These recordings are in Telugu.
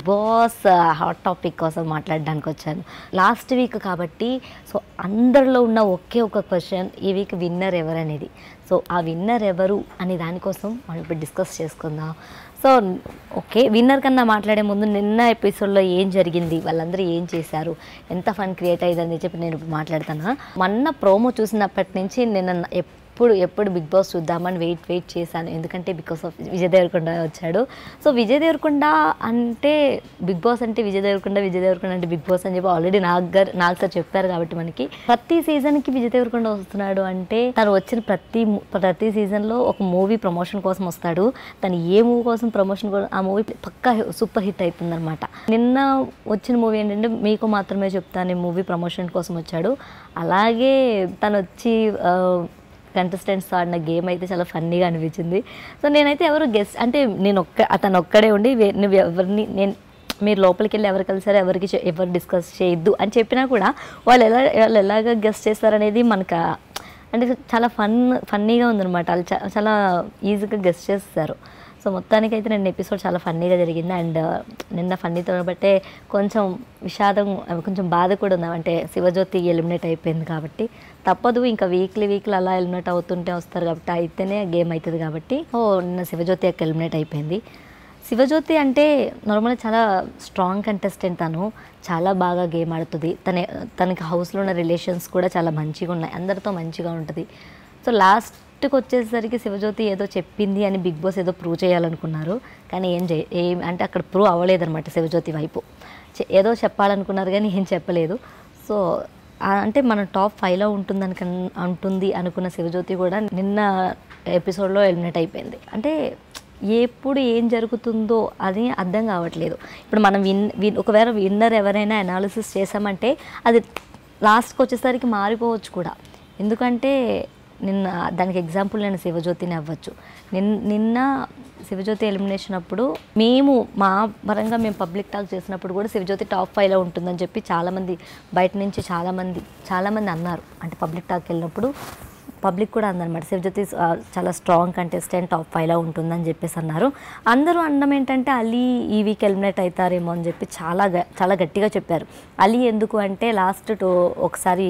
బాస్ హాట్ టాపిక్ కోసం మాట్లాడడానికి వచ్చాను లాస్ట్ వీక్ కాబట్టి సో అందరిలో ఉన్న ఒకే ఒక క్వశ్చన్ ఈ వీక్ విన్నర్ ఎవరు అనేది సో ఆ విన్నర్ ఎవరు అనే దానికోసం మనం ఇప్పుడు డిస్కస్ చేసుకుందాం సో ఓకే విన్నర్ కన్నా మాట్లాడే ముందు నిన్న ఎపిసోడ్లో ఏం జరిగింది వాళ్ళందరూ ఏం చేశారు ఎంత ఫన్ క్రియేట్ అయ్యిందని చెప్పి నేను ఇప్పుడు మాట్లాడుతాను మొన్న ప్రోమో చూసినప్పటి నుంచి నిన్న ఎప్పుడు ఎప్పుడు బిగ్ బాస్ చూద్దామని వెయిట్ వెయిట్ చేశాను ఎందుకంటే బికాస్ ఆఫ్ విజయ్ దేవరకొండ వచ్చాడు సో విజయ్ దేవరకొండ అంటే బిగ్ బాస్ అంటే విజయ్ దేవరకొండ విజయ్ దేవరకొండ అంటే బిగ్ బాస్ అని చెప్పి ఆల్రెడీ నాగ్ గారు నాగ్ సార్ చెప్పారు కాబట్టి మనకి ప్రతి సీజన్కి విజయ్ దేవరకొండ వస్తున్నాడు అంటే తను వచ్చిన ప్రతి ము- ప్రతి సీజన్లో ఒక మూవీ ప్రమోషన్ కోసం వస్తాడు తను ఏ మూవీ కోసం ప్రమోషన్ కోసం ఆ మూవీ పక్కా సూపర్ హిట్ అవుతుంది అనమాట నిన్న వచ్చిన మూవీ ఏంటంటే మీకు మాత్రమే చెప్తాను మూవీ ప్రమోషన్ కోసం వచ్చాడు అలాగే తను వచ్చి ఆ, కంటెస్టెంట్స్ ఆడిన గేమ్ అయితే చాలా ఫన్నీగా అనిపించింది సో నేనైతే ఎవరు గెస్ట్ అంటే నేను ఒక్క అతను ఒక్కడే ఉండి వే- నువ్వు ఎవరిని నేను మీరు లోపలికి వెళ్ళి ఎవరు కలిసారో ఎవరికి చె- ఎవరు డిస్కస్ చేయొద్దు అని చెప్పినా కూడా వాళ్ళు ఎలా వాళ్ళు ఎలాగ గెస్ట్ చేస్తారనేది మనకు ఆ- అంటే చాలా ఫన్ ఫన్నీగా ఉందన్నమాట వాళ్ళు చా- చాలా ఈజీగా గెస్ట్ చేస్తారు సో మొత్తానికి అయితే నిన్న ఎపిసోడ్ చాలా ఫన్నీగా జరిగింది అండ్ నిన్న ఫన్నీతో బట్టే కొంచెం విషాదం అవి కొంచెం బాధ కూడా ఉంది అంటే శివజ్యోతి ఎలిమినేట్ అయిపోయింది కాబట్టి తప్పదు ఇంకా వీక్లీ వీక్లీ అలా ఎలిమినేట్ అవుతుంటే వస్తారు కాబట్టి అయితేనే గేమ్ అవుతుంది కాబట్టి ఓ నిన్న శివజ్యోతి యొక్క ఎలిమినేట్ అయిపోయింది శివజ్యోతి అంటే నార్మల్గా చాలా స్ట్రాంగ్ కంటెస్టెంట్ తను చాలా బాగా గేమ్ ఆడుతుంది తన తనకి హౌస్లో ఉన్న రిలేషన్స్ కూడా చాలా మంచిగా ఉన్నాయి అందరితో మంచిగా ఉంటుంది సో లాస్ట్కి వచ్చేసరికి శివజ్యోతి ఏదో చెప్పింది అని బిగ్ బాస్ ఏదో ప్రూవ్ చేయాలనుకున్నారు కానీ ఏం చే ఏం అంటే అక్కడ ప్రూవ్ అవ్వలేదన్నమాట శివజ్యోతి వైపు చె- ఏదో చెప్పాలనుకున్నారు కానీ ఏం చెప్పలేదు సో ఆ- అంటే మన టాప్ ఫైవ్లో ఉంటుందని కన్- ఉంటుంది అనుకున్న శివజ్యోతి కూడా నిన్న ఎపిసోడ్లో ఎలిమినేట్ అయిపోయింది అంటే ఎప్పుడు ఏం జరుగుతుందో అది అర్థం కావట్లేదు ఇప్పుడు మనం విన్ విన్ ఒకవేళ విన్నర్ ఎవరైనా అనాలిసిస్ చేసామంటే అది లాస్ట్కి వచ్చేసరికి మారిపోవచ్చు కూడా ఎందుకంటే నిన్న దానికి ఎగ్జాంపుల్ నేను శివజ్యోతిని అవ్వచ్చు నిన్ నిన్న శివజ్యోతి ఎలిమినేషన్ అప్పుడు మేము మా పరంగా మేము పబ్లిక్ టాక్ చేసినప్పుడు కూడా శివజ్యోతి టాప్ ఫైవ్లో ఉంటుందని చెప్పి చాలామంది బయట నుంచి చాలామంది చాలామంది అన్నారు అంటే పబ్లిక్ టాక్ వెళ్ళినప్పుడు పబ్లిక్ కూడా అందనమాట శివజ్యోతి ఆ, చాలా స్ట్రాంగ్ కంటెస్టెంట్ టాప్ ఫైవ్లో ఉంటుందని చెప్పేసి అన్నారు అందరూ అనడం ఏంటంటే అలీ ఈ వీక్ ఎలిమినేట్ అవుతారేమో అని చెప్పి చాలా గ- చాలా గట్టిగా చెప్పారు అలీ ఎందుకు అంటే లాస్ట్ టూ ఒకసారి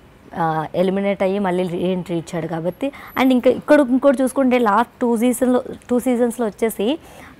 ఎలిమినేట్ అయ్యి మళ్ళీ రీఎంట్రీ ఇచ్చాడు కాబట్టి అండ్ ఇంకా ఇక్కడ ఇంకోటి చూసుకుంటే లాస్ట్ టూ సీజన్లో టూ సీజన్స్లో వచ్చేసి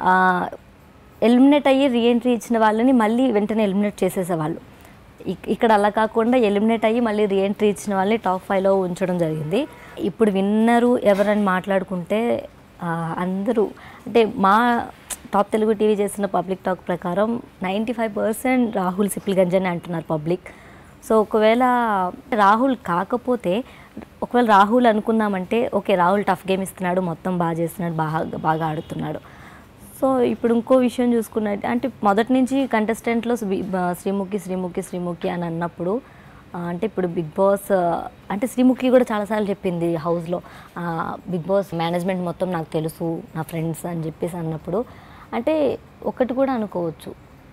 ఎలిమినేట్ అయ్యి రీఎంట్రీ ఇచ్చిన వాళ్ళని మళ్ళీ వెంటనే ఎలిమినేట్ చేసేసేవాళ్ళు ఇక్- ఇక్కడ అలా కాకుండా ఎలిమినేట్ అయ్యి మళ్ళీ రీఎంట్రీ ఇచ్చిన వాళ్ళని టాప్ ఫైవ్లో ఉంచడం జరిగింది ఇప్పుడు విన్నరు ఎవరని మాట్లాడుకుంటే ఆ, అందరూ అంటే మా టాప్ తెలుగు టీవీ చేసిన పబ్లిక్ టాక్ ప్రకారం ninety five percent Rahul Sipligunj అని అంటున్నారు పబ్లిక్ సో ఒకవేళ రాహుల్ కాకపోతే ఒకవేళ రాహుల్ అనుకున్నామంటే ఓకే రాహుల్ టఫ్ గేమ్ ఇస్తున్నాడు మొత్తం బాగా చేస్తున్నాడు బాగా బాగా ఆడుతున్నాడు సో ఇప్పుడు ఇంకో విషయం చూసుకున్నట్టు అంటే మొదటి నుంచి కంటెస్టెంట్లో శ్రీ- బ- శ్రీముఖి శ్రీముఖి శ్రీముఖి అని అన్నప్పుడు ఆ, అంటే ఇప్పుడు బిగ్ బాస్ ఆ, అంటే శ్రీముఖి కూడా చాలాసార్లు చెప్పింది హౌస్లో ఆ, బిగ్ బాస్ మేనేజ్మెంట్ మొత్తం నాకు తెలుసు నా ఫ్రెండ్స్ అని చెప్పేసి అన్నప్పుడు అంటే ఒకటి కూడా అనుకోవచ్చు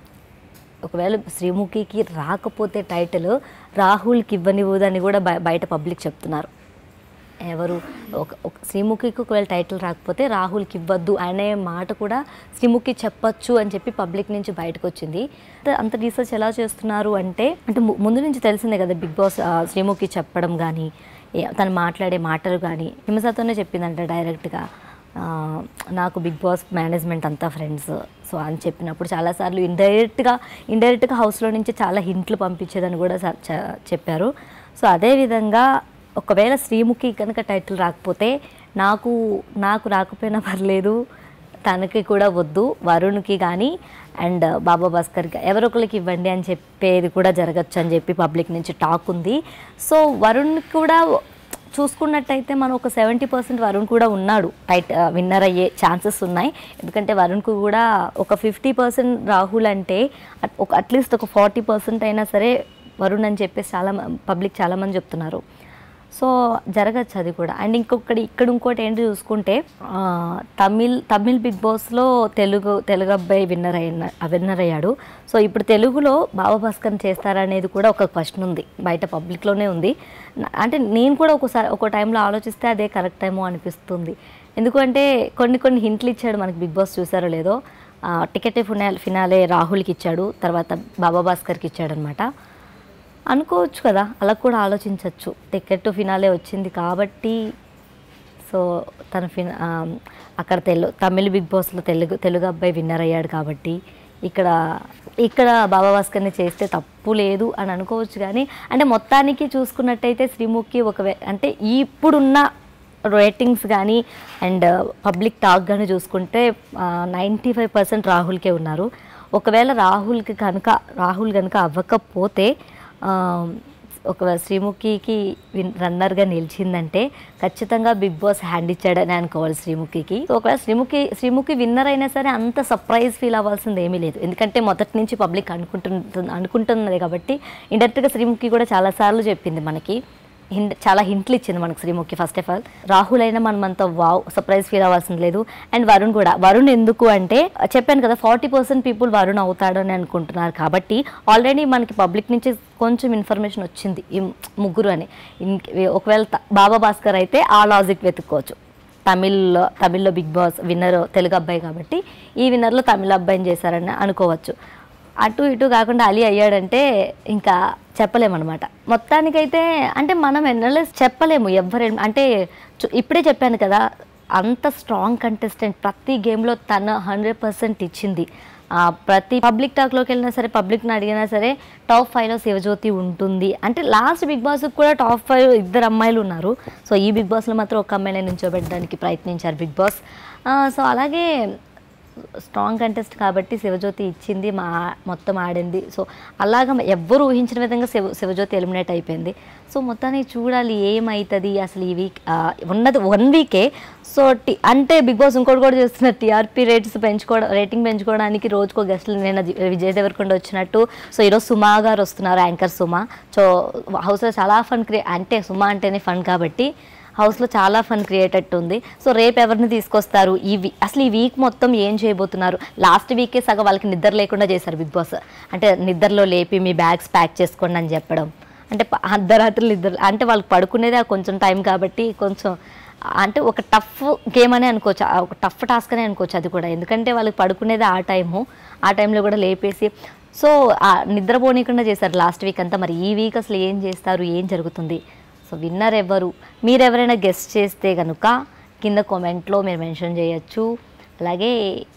ఒకవేళ శ్రీముఖికి రాకపోతే టైటిల్ రాహుల్కి ఇవ్వనివ్వదని కూడా బయ- బయట పబ్లిక్ చెప్తున్నారు ఎవరు ఒక ఒక శ్రీముఖికి ఒకవేళ టైటిల్ రాకపోతే రాహుల్కి ఇవ్వద్దు అనే మాట కూడా శ్రీముఖి చెప్పొచ్చు అని చెప్పి పబ్లిక్ నుంచి బయటకు వచ్చింది అంత- అంత రీసెర్చ్ ఎలా చేస్తున్నారు అంటే అంటే ము- ముందు నుంచి తెలిసిందే కదా బిగ్ బాస్ ఆ, శ్రీముఖి చెప్పడం కానీ ఏ- తను మాట్లాడే మాటలు కానీ హిమసతోనే చెప్పిందంట డైరెక్ట్గా ఆ, నాకు బిగ్ బాస్ మేనేజ్మెంట్ అంతా ఫ్రెండ్స్ సో అని చెప్పినప్పుడు చాలాసార్లు ఇండైరెక్ట్గా ఇండైరెక్ట్గా హౌస్లో నుంచి చాలా హింట్లు పంపించేదని కూడా స- చ- చెప్పారు సో అదేవిధంగా ఒకవేళ శ్రీముఖి కనుక టైటిల్ రాకపోతే నాకు నాకు రాకపోయినా పర్లేదు తనకి కూడా వద్దు వరుణ్కి కానీ అండ్ బాబా భాస్కర్కి ఎవరొకరికి ఇవ్వండి అని చెప్పేది కూడా జరగచ్చు అని చెప్పి పబ్లిక్ నుంచి టాక్ ఉంది సో వరుణ్ కూడా చూసుకున్నట్టయితే మనం ఒక సెవెంటీ పర్సెంట్ వరుణ్ కూడా ఉన్నాడు టైట్ విన్నర్ అయ్యే ఛాన్సెస్ ఉన్నాయి ఎందుకంటే వరుణ్కు కూడా ఒక ఫిఫ్టీ పర్సెంట్ రాహుల్ అంటే అట్- ఒక అట్లీస్ట్ ఒక ఫార్టీ పర్సెంట్ అయినా సరే వరుణ్ అని చెప్పేసి చాలా పబ్లిక్ చాలామంది చెప్తున్నారు సో జరగచ్చు అది కూడా అండ్ ఇంకొకటి ఇక్కడ ఇంకోటి ఏంటి చూసుకుంటే ఆ, తమిళ్ తమిళ్ బిగ్ బాస్లో తెలుగు తెలుగు అబ్బాయి విన్నర్ అయిన విన్నర్ అయ్యాడు సో ఇప్పుడు తెలుగులో భావభాస్కర్ చేస్తారనేది కూడా ఒక క్వశ్చన్ ఉంది బయట పబ్లిక్లోనే ఉంది నా- అంటే నేను కూడా ఒకసారి ఒక టైంలో ఆలోచిస్తే అదే కరెక్ట్ టైమో అనిపిస్తుంది ఎందుకంటే కొన్ని కొన్ని హింట్లు ఇచ్చాడు మనకి బిగ్ బాస్ చూసారో లేదో ఆ, టికెట్ ఫినాలే ఫినాలే రాహుల్కి ఇచ్చాడు తర్వాత బాబా భాస్కర్కి ఇచ్చాడనమాట అనుకోవచ్చు కదా అలా కూడా ఆలోచించవచ్చు టికెట్ ఫినాలే వచ్చింది కాబట్టి సో తన ఫిన్ ఆ, అక్కడ తెలు తమిళ బిగ్ బాస్లో తెలుగు తెలుగు అబ్బాయి విన్నర్ అయ్యాడు కాబట్టి ఇక్కడ ఇక్కడ బాబా భాస్కర్ని చేస్తే తప్పు లేదు అని అనుకోవచ్చు కానీ అంటే మొత్తానికి చూసుకున్నట్టయితే శ్రీముఖి ఒక వే- అంటే ఇప్పుడున్న రేటింగ్స్ కానీ అండ్ పబ్లిక్ టాక్ కానీ చూసుకుంటే నైంటీ ఫైవ్ పర్సెంట్ రాహుల్కే ఉన్నారు ఒకవేళ రాహుల్కి కనుక రాహుల్ కనుక అవ్వకపోతే ఆ, ఒకవేళ శ్రీముఖికి విన్ రన్నర్గా నిలిచిందంటే ఖచ్చితంగా బిగ్ బాస్ హ్యాండ్ ఇచ్చాడని అనుకోవాలి శ్రీముఖికి సో ఒకవేళ శ్రీముఖి శ్రీముఖి విన్నర్ అయినా సరే అంత సర్ప్రైజ్ ఫీల్ అవ్వాల్సింది ఏమీ లేదు ఎందుకంటే మొదటి నుంచి పబ్లిక్ అనుకుంటుంది అనుకుంటున్నది కాబట్టి ఇండైరెక్ట్గా శ్రీముఖి కూడా చాలాసార్లు చెప్పింది మనకి హింట్ చాలా హింట్లు ఇచ్చింది మనకు Sreemukhi first of all Rahul అయినా మనం అంత వావ్ సర్ప్రైజ్ ఫీల్ అవ్వాల్సింది లేదు అండ్ వరుణ్ కూడా వరుణ్ ఎందుకు అంటే చెప్పాను కదా ఫార్టీ పర్సెంట్ పీపుల్ వరుణ్ అవుతాడని అనుకుంటున్నారు కాబట్టి ఆల్రెడీ మనకి పబ్లిక్ నుంచి కొంచెం ఇన్ఫర్మేషన్ వచ్చింది ఈ ముగ్గురు అని ఇన్- ఒకవేళ త- బాబా భాస్కర్ అయితే ఆ లాజిక్ వెతుక్కోవచ్చు తమిళ్లో తమిళ్లో బిగ్ బాస్ విన్నర్ తెలుగు అబ్బాయి కాబట్టి ఈ విన్నర్లో తమిళ అబ్బాయిని చేశారని అనుకోవచ్చు అటు ఇటు కాకుండా అలీ అయ్యాడంటే ఇంకా చెప్పలేమన్నమాట మొత్తానికైతే అంటే మనం ఎన్నెల్లో చెప్పలేము ఎవరు అంటే చు- ఇప్పుడే చెప్పాను కదా అంత స్ట్రాంగ్ కంటెస్టెంట్ ప్రతి గేమ్లో తన హండ్రెడ్ పర్సెంట్ ఇచ్చింది ఆ, ప్రతి పబ్లిక్ టాక్లోకి వెళ్ళినా సరే పబ్లిక్ని అడిగినా సరే టాప్ ఫైవ్లో శివజ్యోతి ఉంటుంది అంటే లాస్ట్ బిగ్ బాస్కి కూడా టాప్ ఫైవ్ ఇద్దరు అమ్మాయిలు ఉన్నారు సో ఈ బిగ్ బాస్లో మాత్రం ఒక అమ్మాయిని నించోబెట్టడానికి ప్రయత్నించారు బిగ్ బాస్ ఆ, సో అలాగే స్ట్రాంగ్ కంటెస్ట్ కాబట్టి శివజ్యోతి ఇచ్చింది మా మొత్తం ఆడింది సో అలాగ ఎవ్వరు ఊహించిన విధంగా శివ శివజ్యోతి ఎలిమినేట్ అయిపోయింది సో మొత్తానికి చూడాలి ఏమవుతుంది అసలు ఈ వీక్ ఉన్నది వన్ వీకే సో టి అంటే బిగ్ బాస్ ఇంకోటి కూడా చేస్తున్నారు టీఆర్పీ రేట్స్ పెంచుకోవడం రేటింగ్ పెంచుకోవడానికి రోజుకో గెస్టులు నేను విజయ్ దేవరకొండ వచ్చినట్టు సో ఈరోజు సుమా గారు వస్తున్నారు యాంకర్ సుమా సో హౌస్లో చాలా ఫన్ క్రియే అంటే సుమా అంటేనే ఫన్ కాబట్టి హౌస్లో చాలా ఫన్ క్రియేటెడ్ ఉంది సో రేపు ఎవరిని తీసుకొస్తారు ఈ వీ అసలు ఈ వీక్ మొత్తం ఏం చేయబోతున్నారు లాస్ట్ వీకే సగం వాళ్ళకి నిద్ర లేకుండా చేశారు బిగ్ బాస్ అంటే నిద్రలో లేపి మీ బ్యాగ్స్ ప్యాక్ చేసుకోండి అని చెప్పడం అంటే ప- అర్ధరాత్రులు నిద్ర అంటే వాళ్ళకి పడుకునేది ఆ కొంచెం టైం కాబట్టి కొంచెం అంటే ఒక టఫ్ గేమ్ అనే అనుకోవచ్చు ఆ ఒక టఫ్ టాస్క్ అనే అనుకోవచ్చు అది కూడా ఎందుకంటే వాళ్ళకి పడుకునేది ఆ టైము ఆ టైంలో కూడా లేపేసి సో ఆ నిద్రపోనీయకుండా చేశారు లాస్ట్ వీక్ అంతా మరి ఈ వీక్ అసలు ఏం చేస్తారు ఏం జరుగుతుంది సో విన్నర్ ఎవరు మీరు ఎవరైనా గెస్ట్ చేస్తే కనుక కింద కామెంట్లో మీరు మెన్షన్ చేయొచ్చు అలాగే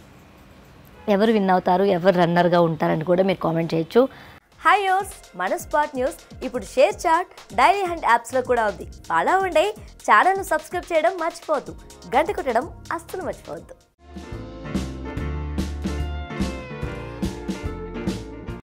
ఎవరు విన్ అవుతారు ఎవరు రన్నర్గా ఉంటారని కూడా మీరు కామెంట్ చేయొచ్చు హాయ్ యోర్స్ మన స్పాట్ న్యూస్ ఇప్పుడు షేర్ చాట్ డైలీ హండ్ యాప్స్లో కూడా ఉంది అలా ఉండే ఛానల్ను సబ్స్క్రైబ్ చేయడం మర్చిపోవద్దు గంట కొట్టడం అస్సలు మర్చిపోవద్దు